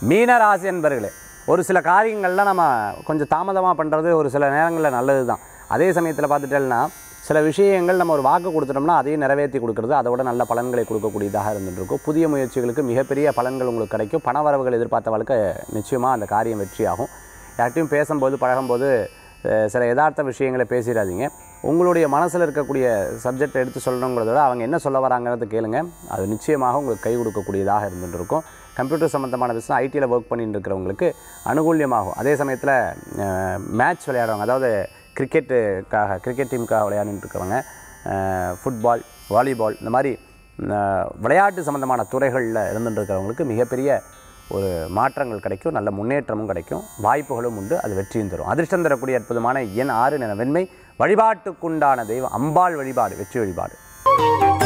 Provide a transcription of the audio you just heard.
மீனராசி என்பர்களே ஒரு சில காரியங்கள்லாம் நம்ம கொஞ்சம் தாமதமாக பண்ணுறது ஒரு சில நேரங்களில் நல்லது தான் அதே சமயத்தில் பார்த்துட்டேன்னா சில விஷயங்கள் நம்ம ஒரு வாக்கு கொடுத்துட்டோம்னா அதையும் நிறைவேற்றி கொடுக்குறது அதோட நல்ல பலன்களை கொடுக்கக்கூடியதாக இருந்துட்டு இருக்கும் புதிய முயற்சிகளுக்கு மிகப்பெரிய பலன்கள் உங்களுக்கு கிடைக்கும் பண வரவுகள் எதிர்பார்த்தவளுக்கு நிச்சயமாக அந்த காரியம் வெற்றியாகும் யார்கிட்டையும் பேசும்போது பழகும்போது அஹ், சில யதார்த்த விஷயங்களை பேசிடாதீங்க உங்களுடைய மனசில் இருக்கக்கூடிய சப்ஜெக்டை எடுத்து சொல்லணுங்கிறத விட அவங்க என்ன சொல்ல வராங்கிறத கேளுங்க அது நிச்சயமாக உங்களுக்கு கை கொடுக்கக்கூடியதாக இருந்துட்டு இருக்கும் கம்ப்யூட்டர் சம்மந்தமான பிஸ்னஸ் ஐடியில் ஒர்க் பண்ணிட்டு இருக்கிறவங்களுக்கு அனுகூல்யமாகும் அதே சமயத்தில் மேட்ச் விளையாடுறவங்க அதாவது கிரிக்கெட்டுக்காக கிரிக்கெட் டீமுக்காக விளையாடிட்டு இருக்கிறவங்க ஃபுட்பால் வாலிபால் இந்த மாதிரி அஹ், விளையாட்டு சம்மந்தமான துறைகளில் இருந்துட்டு இருக்கிறவங்களுக்கு மிகப்பெரிய ஒரு மாற்றங்கள் கிடைக்கும் நல்ல முன்னேற்றமும் கிடைக்கும் வாய்ப்புகளும் உண்டு அது வெற்றியும் தரும் அதிர்ஷ்டம் தரக்கூடிய அற்புதமான எண் ஆறு நிற வெண்மை வழிபாட்டுக்குண்டான தெய்வம் அம்பாள் வழிபாடு வெற்றி வழிபாடு